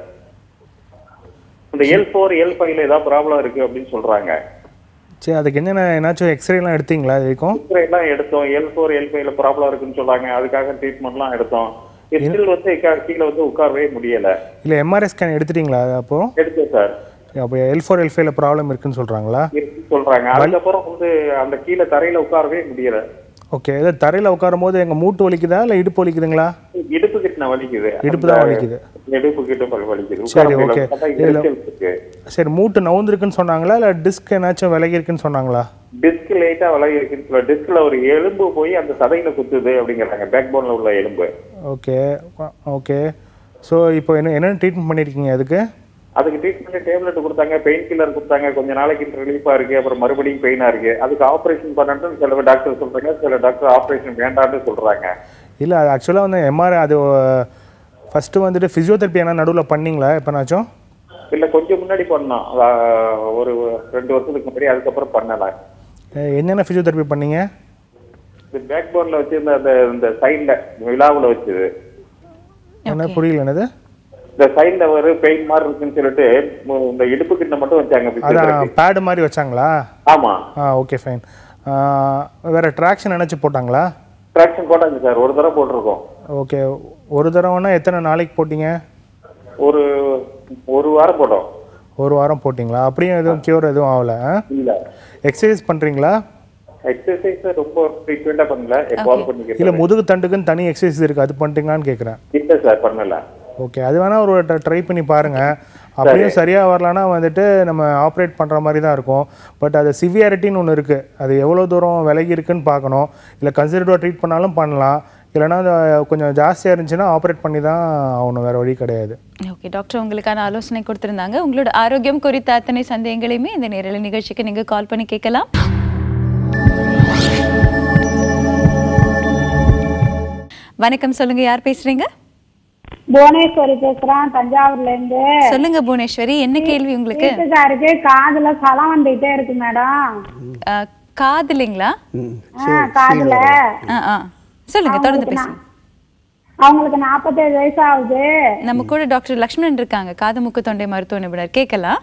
இந்த எல் ஃபோர் எல் ஃபைவ்ல ஏதாவது ப்ராப்ளம் இருக்கு அப்படின்னு சொல்றாங்க சரி அதுக்கு என்னென்ன ஏதாச்சும் எக்ஸ்ரேலாம் எடுத்தீங்களா இது வரைக்கும் X-ray எல்லாம் எடுத்தோம் எல் ஃபோர் எல் ஃபைவ்ல ப்ராப்ளம் இருக்குன்னு சொல்றாங்க அதுக்காக ட்ரீட்மெண்ட்லாம் எடுத்தோம் ஸ்டில் வந்து கீ- கீழே வந்து உட்காரவே முடியல இல்லை எம்ஆர்ஐ ஸ்கேன் எடுத்துட்டீங்களா அப்போ எடுத்தேன் சார் அப்போ எல் ஃபோர் எல் ஃபைவ்ல ப்ராப்ளம் இருக்குன்னு சொல்கிறாங்களா இருக்குன்னு சொல்றாங்க அதுக்கப்புறம் வந்து அந்த கீழே தரையில உட்காரவே முடியல ஓகே இது தரையில் உட்காரும் போது எங்கள் மூட்டு வலிக்குதா இல்லை இடுப்பு வலிக்குதுங்களா இடுப்பு கிட்ட வலிக்குது இடுப்பு தான் அந்த வலிக்குது. இடுப்பு கிட்ட பல் வலிக்குது சரி, உட்கார முடியல. okay. பார்த்தா இதுல- எரிச்சல் இருக்கு சரி மூட்டு நவுந்திருக்குன்னு சொன்னாங்களா இல்லை டிஸ்க் என்னாச்சும் விலகி இருக்குன்னு சொன்னாங்களா டிஸ்க் லைட்டா விலகி இருக்குன்னு சொல்ல டிஸ்க்ல ஒரு எலும்பு போய் அந்த சதையில குத்துது அப்படிங்கிறாங்க பேக் போன்ல உள்ள எலும்பு ஓகே ஓகே ஸோ இப்போ என்ன என்னென்ன ட்ரீட்மெண்ட் பண்ணியிருக்கீங்க அதுக்கு அதுக்கு ட்ரீட்மெண்ட் டேப்லெட் கொடுத்தாங்க பெயின் கில்லர் கொடுத்தாங்க கொஞ்ச நாளைக்கு ரிலீஃபா இருக்கு அப்புறம் மறுபடியும் பெயினா இருக்கு அதுக்கு ஆபரேஷன் பண்ணட்டும் சில டாக்டர் சொல்றாங்க சில டாக்டர் ஆபரேஷன் வேண்டாம்னு சொல்றாங்க இல்லை அது ஆக்சுவலாக வந்து எம்ஆர்ஐ அது ஃபஸ்ட்டு வந்துட்டு ஃபிசியோதெரப்பி என்ன நடுவில் பண்ணீங்களா எப்போனாச்சும் இல்ல கொஞ்சம் முன்னாடி பண்ணோம் அஹ் ஒரு ரெண்டு வருஷத்துக்கு முன்னாடி அதுக்கப்புறம் பண்ணல அஹ் என்னென்ன ஃபிசியோதெரப்பி பண்ணீங்க இந்த பேக் போன்ல வச்சிருந்த அந்த இந்த சைட்ல விழாவுல வச்சது என்ன புரியல என்னது இந்த சைட்ல ஒரு பெயின் மாதிரி இருக்குன்னு சொல்லிட்டு மு- இந்த இடுப்பு கிட்ட மட்டும் வச்சாங்க physiotherapy. அதான் பேடு மாதிரி வச்சாங்களா ஆமா ஆ ஓகே ஃபைன் வேறு ட்ராக்ஷன் நினச்சி போட்டாங்களா ட்ராக்ஷன் போட்டாங்க சார் ஒரு தடவை போட்டிருக்கோம் ஓகே ஒரு தடவைனா எத்தனை நாளைக்கு போட்டீங்க ஒரு ஒரு வாரம் போட்டோம் ஒரு வாரம் போட்டிங்களா அப்படியும் எதுவும் கியூர் எதுவும் ஆகல இல்ல எக்ஸசைஸ் பண்ணுறீங்களா எக்ஸசைஸ் ரொம்ப ஃப்ரீக்வெண்டா பண்ணல எப்போது பண்ணிக்கிறேன் இல்லை முதுகு தண்டுக்குன்னு தனி எக்ஸசைஸ் இருக்குது அது பண்ணிட்டீங்களான்னு கேட்குறேன் இல்ல சார் பண்ணல ஓகே அது வேணால் ஒரு ட்ரை பண்ணி பாருங்கள் அப்படியும் சரியாக வரலன்னா வந்துட்டு நம்ம ஆப்ரேட் பண்ணுற மாதிரி தான் இருக்கும் பட் அது சிவியாரிட்டின்னு ஒன்று இருக்குது அது எவ்வளோ தூரம் விலகி இருக்குன்னு பார்க்கணும் இல்லை கன்சர்வேட்டிவாக ட்ரீட் பண்ணாலும் பண்ணலாம் இல்லைன்னா அது கொஞ்சம் ஜாஸ்தியாக இருந்துச்சுன்னா ஆப்ரேட் பண்ணி தான் ஆகணும் வேறு வழி கிடையாது ஓகே டாக்டர் உங்களுக்கான ஆலோசனை கொடுத்திருந்தாங்க உங்களோட ஆரோக்கியம் குறித்த அத்தனை சந்தேகங்களையுமே இந்த நேரலை நிகழ்ச்சிக்கு நீங்க கால் பண்ணி கேட்கலாம் வணக்கம் சொல்லுங்க யார் பேசுறீங்க புவனேஸ்வரி பேசுறேன் தஞ்சாவூர்ல இருந்து சொல்லுங்க புவனேஸ்வரி என்ன கேள்வி உங்களுக்கு வீட்டுக்காருக்கு காதுல சலம் வந்துட்டே இருக்கு மேடம் அஹ், காதுலைங்களா ஆ, காதுல ஆ, ஆ. சொல்லுங்க தொடர்ந்து அவங்களுக்கு பேசுங்க அவங்களுக்கு நாற்பத்தேழு வயசு ஆகுது நம்ம கூட டாக்டர் லக்ஷ்மணன் இருக்காங்க காது மூக்கு தொண்டை மருத்துவ நிபுணர் கேட்கலாம்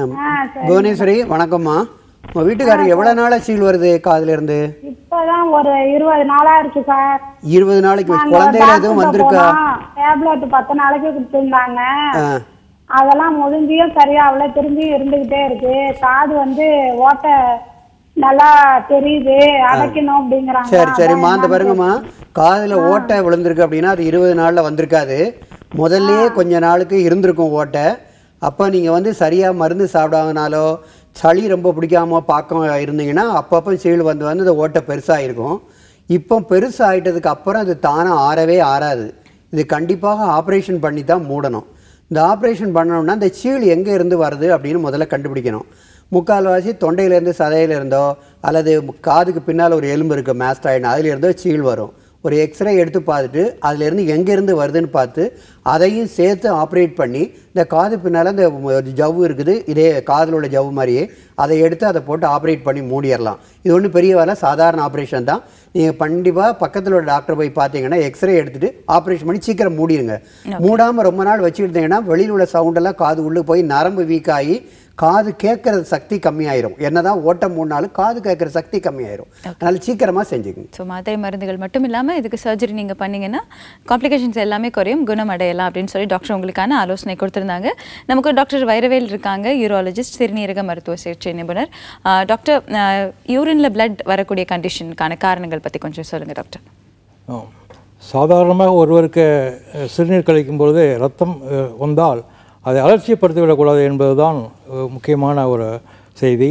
புவனேஸ்வரி வணக்கம்மா உங்கள் வீட்டுக்காரர் எவ்வளோ நாளாக சீல் வருது காதுல இருந்து இப்பதான் ஒரு இருபது நாளா இருக்கு சார் இருபது நாளைக்கு வச்சு குழந்தையில எதுவும் வந்திருக்கா டேப்லெட் பத்து நாளைக்கு கொடுத்துருந்தாங்க ஆ அதெல்லாம் முடிஞ்சியும் சரியா அவ்வளோ திரும்பி இருந்துகிட்டே இருக்கு காது வந்து ஓட்டை நல்லா தெரியுது அடைக்கணும் அப்படிங்கிறாங்க சரி சரிம்மா அந்த பாருங்கம்மா காதில் ஓட்டை விழுந்திருக்கு அப்படின்னா அது இருபது நாளில் வந்திருக்காது முதல்லயே கொஞ்ச நாளுக்கு இருந்திருக்கும் ஓட்டை அப்போ நீங்கள் வந்து சரியாக மருந்து சாப்பிடாதனாலோ சளி ரொம்ப பிடிக்காம பார்க்க இருந்தீங்கன்னா அப்பப்போ சீல் வந்து வந்து இந்த ஓட்டை பெருசாக இருக்கும் இப்போ பெருசாகிட்டதுக்கு அப்புறம் அது தானாக ஆறவே ஆறாது இது கண்டிப்பாக ஆப்ரேஷன் பண்ணி தான் மூடணும் இந்த ஆப்ரேஷன் பண்ணணும்னா இந்த சீல் எங்கே இருந்து வருது அப்படின்னு முதல்ல கண்டுபிடிக்கணும் முக்கால்வாசி தொண்டையிலேருந்து சதையிலேருந்தோ அல்லது காதுக்கு பின்னால் ஒரு எலும்பு இருக்குது மேஸ்டாயின் அதிலிருந்தோ சீல் வரும் ஒரு எக்ஸ்ரே எடுத்து பார்த்துட்டு அதுலேருந்து எங்கேருந்து வருதுன்னு பார்த்து அதையும் சேர்த்து ஆப்ரேட் பண்ணி இந்த காது பின்னால் இந்த ம- ஜவ்வு இருக்குது இதே காதில் உள்ள ஜவ்வு மாதிரியே அதை எடுத்து அதை போட்டு ஆப்ரேட் பண்ணி மூடிடலாம் இது ஒன்றும் பெரிய வேலை சாதாரண ஆப்ரேஷன் தான் நீங்கள் கண்டிப்பாக பக்கத்தில் உள்ள டாக்டர் போய் பார்த்தீங்கன்னா எக்ஸ்ரே எடுத்துட்டு ஆப்ரேஷன் பண்ணி சீக்கிரம் மூடிடுங்க மூடாமல் ரொம்ப நாள் வச்சுக்கிட்டீங்கன்னா வெளியில் உள்ள சவுண்டெல்லாம் காது உள்ளே போய் நரம்பு வீக் ஆகி காது கேட்கற சக்தி கம்மியாயிரும் என்னதான் ஓட்டம் மூணாலும் காது கேட்குற சக்தி கம்மியாயிரும் அதனால சீக்கிரமாக செஞ்சுக்கங்க ஸோ மாத்திரை மருந்துகள் மட்டும் இல்லாமல் இதுக்கு சர்ஜரி நீங்கள் பண்ணீங்கன்னா காம்ப்ளிகேஷன்ஸ் எல்லாமே குறையும் குணம் அடையலாம் அப்படின்னு சொல்லி டாக்டர் உங்களுக்கான ஆலோசனை கொடுத்திருந்தாங்க நமக்கு டாக்டர் வைரவேல் இருக்காங்க யூரோலஜிஸ்ட் சிறுநீரக மருத்துவ சிகிச்சை நிபுணர் ஆஹ் டாக்டர் யூரின்ல பிளட் வரக்கூடிய கண்டிஷனுக்கான காரணங்கள் பற்றி கொஞ்சம் சொல்லுங்கள் டாக்டர் ஆம். சாதாரணமாக ஒருவருக்கு அஹ், சிறுநீர் கழிக்கும் பொழுது ரத்தம் அஹ், வந்தால் அதை அலட்சியப்படுத்திவிடக்கூடாது என்பதுதான் அஹ், முக்கியமான ஒரு செய்தி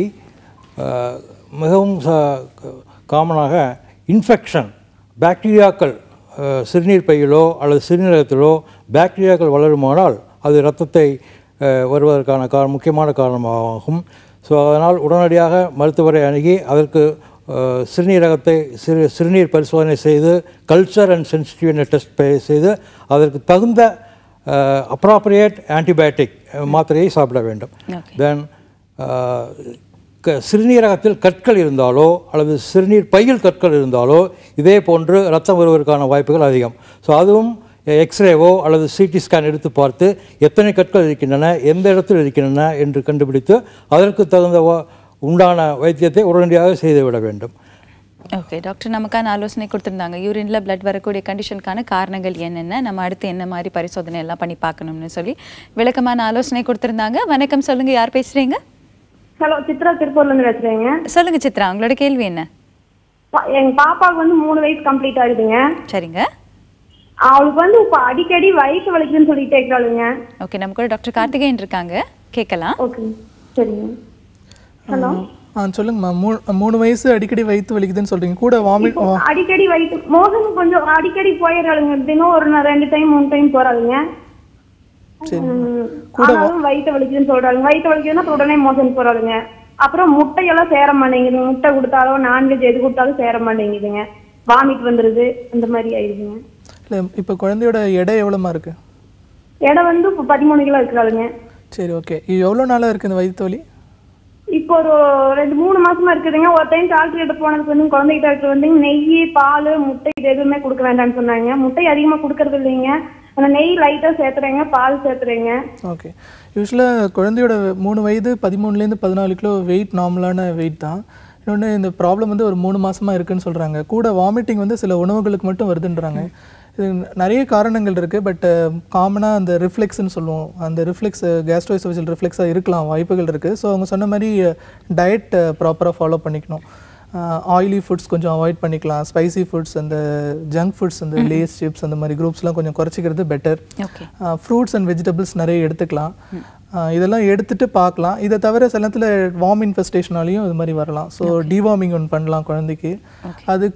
அஹ், மிகவும் காமனாக இன்ஃபெக்ஷன் பாக்டீரியாக்கள் அஹ், சிறுநீர் பையிலோ அல்லது சிறுநீரகத்திலோ பாக்டீரியாக்கள் வளருமானால் அது இரத்தத்தை அஹ், வருவதற்கான கா முக்கியமான காரணமாகும் ஸோ அதனால் உடனடியாக மருத்துவரை அணுகி அதற்கு அஹ், சிறுநீரகத்தை சிறு சிறுநீர் பரிசோதனை செய்து கல்ச்சர் அண்ட் சென்சிட்டிவ் டெஸ்ட் செய்து அதற்கு தகுந்த அப்ராப்ரியேட் ஆன்டிபயோட்டிக் மாத்திரையை சாப்பிட வேண்டும் தென் க சிறுநீரகத்தில் கற்கள் இருந்தாலோ அல்லது சிறுநீர் பையில் கற்கள் இருந்தாலோ இதே போன்று ரத்தம் வருவதற்கான வாய்ப்புகள் அதிகம் ஸோ அதுவும் எக்ஸ்ரேவோ அல்லது சிடி ஸ்கேன் எடுத்து பார்த்து எத்தனை கற்கள் இருக்கின்றன எந்த இடத்தில் இருக்கின்றன என்று கண்டுபிடித்து அதற்கு தகுந்த வ- உண்டான வைத்தியத்தை உடனடியாக செய்துவிட வேண்டும் ஓகே டாக்டர் நமக்கான ஆலோசனை கொடுத்திருந்தாங்க யூரின்ல பிளட் வரக்கூடிய கண்டிஷனுக்கான காரணங்கள் என்னென்ன நம்ம அடுத்து என்ன மாதிரி பரிசோதனை எல்லாம் பண்ணி பார்க்கணும்னு சொல்லி விளக்கமான ஆலோசனை கொடுத்திருந்தாங்க வணக்கம் சொல்லுங்க யார் பேசுறீங்க ஹலோ சித்ரா திருப்பூர்ல இருந்து பேசுறேங்க சொல்லுங்க சித்ரா உங்களோட கேள்வி என்ன பா- எங்க பாப்பாவுக்கு வந்து மூணு வயசு கம்ப்ளீட் ஆகுதுங்க சரிங்க அவளுக்கு வந்து இப்ப அடிக்கடி வயிற்று வலிக்குதுன்னு சொல்லிட்டே இருக்காளுங்க ஓகே நம்ம கூட டாக்டர் கார்த்திகேயன் இருக்காங்க கேட்கலாம் ஓகே சரிங்க ஹலோ ஆ சொல்லுங்கம்மா மூணு மூணு வயசு அடிக்கடி வயிற்று வலிக்குதுன்னு சொல்றீங்க கூட வாமிட் அடிக்கடி வயிற்று மோசம் கொஞ்சம் அடிக்கடி போயிடுறாளுங்க தினம் ஒரு நா- ரெண்டு டைம் மூணு டைம் போறாளுங்க சரி ம், ஆனாலும் வயிற்று வலிக்குதுன்னு சொல்றாங்க வயிற்று வலிக்குதுன்னா அப்புறம் உடனே மோசம் போறாளுங்க அப்புறம் முட்டையெல்லாம் சேர மாட்டேங்குது முட்டை கொடுத்தாலும் நான்வெஜ் எது கொடுத்தாலும் சேர மாட்டேங்குதுங்க வாமிட் வந்துருது அந்த மாதிரி ஆயிடுதுங்க இல்லை இப்போ குழந்தையோட எடை எவ்வளோமா இருக்கு எடை வந்து இப்போ பதிமூணு கிலோ இருக்கிறாளுங்க சரி ஓகே இது எவ்வளோ நாளாக இருக்குது இந்த வயிற்று வலி இப்போ ஒரு ரெண்டு மூணு மாசமா இருக்குதுங்க ஒரு டைம் டாக்டர் கிட்ட போனதுக்கு வந்து குழந்தை டாக்டர் வந்து நெய் பால் முட்டை இது எதுவுமே கொடுக்க வேண்டாம்னு சொன்னாங்க முட்டை அதிகமா கொடுக்கறது இல்லைங்க அந்த நெய் லைட்டா சேர்த்துறேங்க பால் சேர்த்துறேங்க ஓகே யூஸ்வலாக குழந்தையோட மூணு வயது பதிமூணுலேருந்து பதினாலு கிலோ வெயிட் நார்மலான வெயிட் தான் இன்னொன்று இந்த ப்ராப்ளம் வந்து ஒரு மூணு மாசமா இருக்குன்னு சொல்கிறாங்க கூட வாமிட்டிங் வந்து சில உணவுகளுக்கு மட்டும் வருதுன்றாங்க இது நிறைய காரணங்கள் இருக்குது பட் காமனாக அந்த ரிஃப்ளெக்ஸ்னு சொல்லுவோம் அந்த ரிஃப்ளெக்ஸ் கேஸ்ட்ரோஎசோஃபேஜியல் ரிஃப்ளெக்ஸாக இருக்கலாம் வாய்ப்புகள் இருக்குது ஸோ அவங்க சொன்ன மாதிரி டயட் ப்ராப்பராக ஃபாலோ பண்ணிக்கணும் ஆயிலி ஃபுட்ஸ் கொஞ்சம் அவாய்ட் பண்ணிக்கலாம் ஸ்பைசி ஃபுட்ஸ் அந்த ஜங்க் ஃபுட்ஸ் அந்த லேஸ் சிப்ஸ் அந்த மாதிரி குரூப்ஸ்லாம் கொஞ்சம் குறைச்சிக்கிறது better okay fruits and vegetables நிறைய எடுத்துக்கலாம் ஆஹ் இதெல்லாம் எடுத்துட்டு பார்க்கலாம் இதை தவிர சில நேரத்தில் வார்ம் இன்ஃபெஸ்டேஷனாலையும் இது மாதிரி வரலாம் ஸோ டிவார்மிங் ஒன்று பண்ணலாம் குழந்தைக்கு அதுக்கு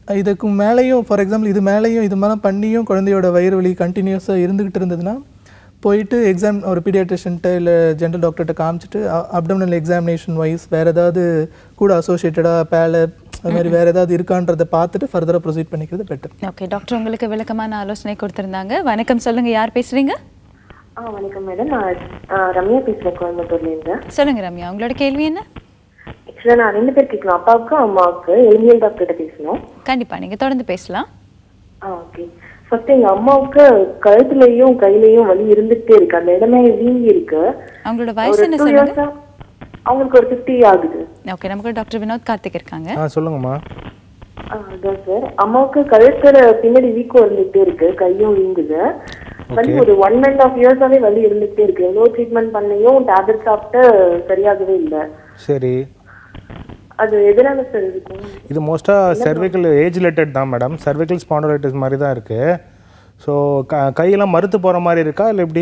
இதுக்கு மேலேயும் ஃபார் எக்ஸாம்பிள் இது மேலேயும் இது மேலே பண்ணியும் குழந்தையோட வயிறு வலி கண்டினியூஸாக இருந்துகிட்டு இருந்ததுன்னா போயிட்டு எக்ஸாம் ஒரு பீடியாட்ரிஷன்ட்ட இல்லை ஜென்ரல் டாக்டர்கிட்ட காமிச்சிட்டு அப்டமினல் எக்ஸாமினேஷன் வைஸ் வேறு ஏதாவது கூட அசோசியேட்டடாக பேல அது மாதிரி வேறு ஏதாவது இருக்கான்றதை பார்த்துட்டு ஃபர்தராக ப்ரொசீட் பண்ணிக்கிறது பெட்டர் ஓகே டாக்டர் உங்களுக்கு விளக்கமான ஆலோசனை கொடுத்திருந்தாங்க வணக்கம் சொல்லுங்க யார் பேசுறீங்க ஆ வணக்கம் மேடம் நான் ஆ, ரம்யா பேசுறேன் கோயம்புத்தூர்லேருந்து சொல்லுங்க ரம்யா உங்களோட கேள்வி என்ன ஆக்சுவலாக நான் ரெண்டு பேர் கேட்கணும் அப்பாவுக்கு அம்மாவுக்கு எலிமியல் டாக்டர்கிட்ட பேசணும் கண்டிப்பா நீங்க தொடர்ந்து பேசலாம் ஆ ஓகே ஃபர்ஸ்ட் எங்க அம்மாவுக்கு கழுத்துலயும் கையிலயும் வலி இருந்துகிட்டே இருக்கு அந்த இடமே வீங்கி இருக்கு அவங்களோட ஒரு வயசு என்ன two சொல்லுங்க years ஆ அவங்களுக்கு ஒரு ஃபிஃப்டி ஆகுது ஓகே நமக்கு டாக்டர் வினோத் கார்த்திக் இருக்காங்க ஆ சொல்லுங்கம்மா ஆ, அதான் சார் அம்மாவுக்கு கழுத்துல பின்னாடி வீக்கம் இருந்துகிட்டே இருக்கு கையும் வீங்குது வலி ஒரு ஒன் அண்ட் ஆஃப் இயர்ஸாவே வலி இருந்துகிட்டே இருக்கு எவ்வளோ ட்ரீட்மெண்ட் பண்ணியும் டேப்லெட் சாப்பிட்டு சரியாகவே இல்லை சரி அது எதனால சார் இருக்கும் இது மோஸ்ட்டாக cervical ஏஜ் ரிலேட்டட் தான் மேடம் cervical spondylitis மாதிரி தான் இருக்குது ஸோ க கையெல்லாம் மறுத்து போகிற மாதிரி இருக்கா இல்லை எப்படி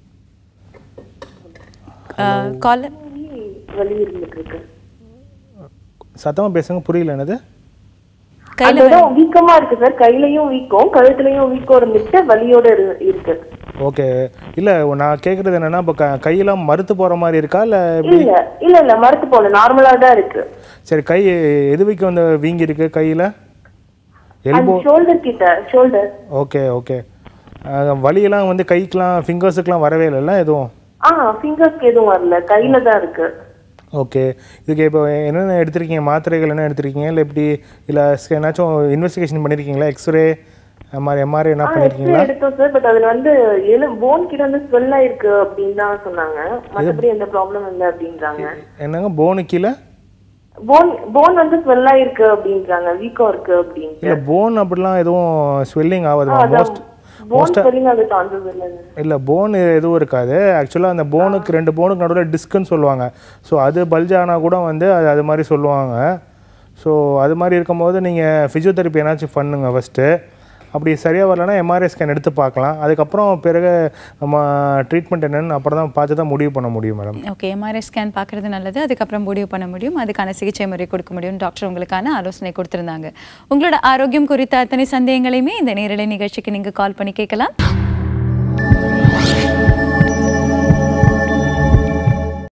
காலர் வலி இருந்துட்டு இருக்கு சத்தமாக பேசுங்க புரியல என்னது அந்த இடம் வீக்கமா இருக்கு சார் கையிலயும் வீக்கம் கழுத்துலயும் வீக்கம் இருந்துட்டு வலியோட இரு- இருக்கு ஓகே இல்லை நான் கேட்குறது என்னென்னா இப்போ க கையெல்லாம் மறுத்து போகிற மாதிரி இருக்கா இல்லை எப்படி இல்ல இல்ல இல்ல மறுத்து போல நார்மலா தான் இருக்கு சரி கை எது வைக்க வந்து வீங்கி இருக்கு கையில் அது எல்போ ஷோல்டர் கிட்ட ஷோல்டர் ஓகே ஓகே வலியெல்லாம் வந்து கைக்கெலாம் ஃபிங்கர்ஸுக்கெலாம் வரவே இல்லைல்ல எதுவும் ஆ ஃபிங்கர்ஸ்க்கு எதுவும் வரல கையில தான் இருக்கு ஓகே இதுக்கு இப்போ என்னென்ன எடுத்திருக்கீங்க மாத்திரைகள் என்ன எடுத்திருக்கீங்க இல்லை எப்படி இல்லை ஏதாச்சும் இன்வெஸ்டிகேஷன் பண்ணியிருக்கீங்களா எக்ஸ்ரே அது மாதிரி எம்ஆர்ஐ என்ன ஆ எக்ஸ்ரே பண்ணியிருக்கீங்களா எடுத்தோம் சார் பட் அதுல வந்து எலு போன் கிட்ட வந்து ஸ்வெல் ஆயிருக்கு அப்படின்னு தான் சொன்னாங்க மத்தபடி எந்த ப்ராப்ளம் இல்லை அப்படின்றாங்க என்னங்க போனு கீழே போன் போன் வந்து ஸ்வெல் ஆயிருக்கு அப்படின்றாங்க வீக்கம் இருக்கு அப்படின்னு இல்லை போன் அப்படிலாம் எதுவும் ஸ்வெல்லிங் ஆகாது மோஸ்ட் போன் மோஸ்ட்டாக ஸ்வெல்லிங் அது சான்சஸ் இல்லைங்க இல்லை போன் எதுவும் இருக்காது ஆக்சுவலாக அந்த போனுக்கு ரெண்டு போனுக்கு நடுவில் டிஸ்க்குன்னு சொல்லுவாங்க ஸோ அது பல்ஜ் ஆனால் கூட வந்து அது அது மாதிரி சொல்லுவாங்க ஸோ அது மாதிரி இருக்கும்போது நீங்கள் ஃபிசியோதெரப்பி என்னாச்சும் பண்ணுங்க ஃபஸ்ட்டு அப்படி சரியாக வரலன்னா எம்ஆர்ஐ ஸ்கேன் எடுத்து பார்க்கலாம் அதுக்கப்புறம் பிறகு நம்ம ட்ரீட்மெண்ட் என்னென்னு அப்புறம் தான் பார்த்து தான் முடிவு பண்ண முடியும் மேடம் ஓகே எம்ஆர்ஐ ஸ்கேன் பார்க்குறது நல்லது அதுக்கப்புறம் முடிவு பண்ண முடியும் அதுக்கான சிகிச்சை முறை கொடுக்க முடியும் டாக்டர் உங்களுக்கான ஆலோசனை கொடுத்திருந்தாங்க உங்களோட ஆரோக்கியம் குறித்த அத்தனை சந்தேகங்களையுமே இந்த நேரலை நிகழ்ச்சிக்கு நீங்கள் கால் பண்ணி கேட்கலாம்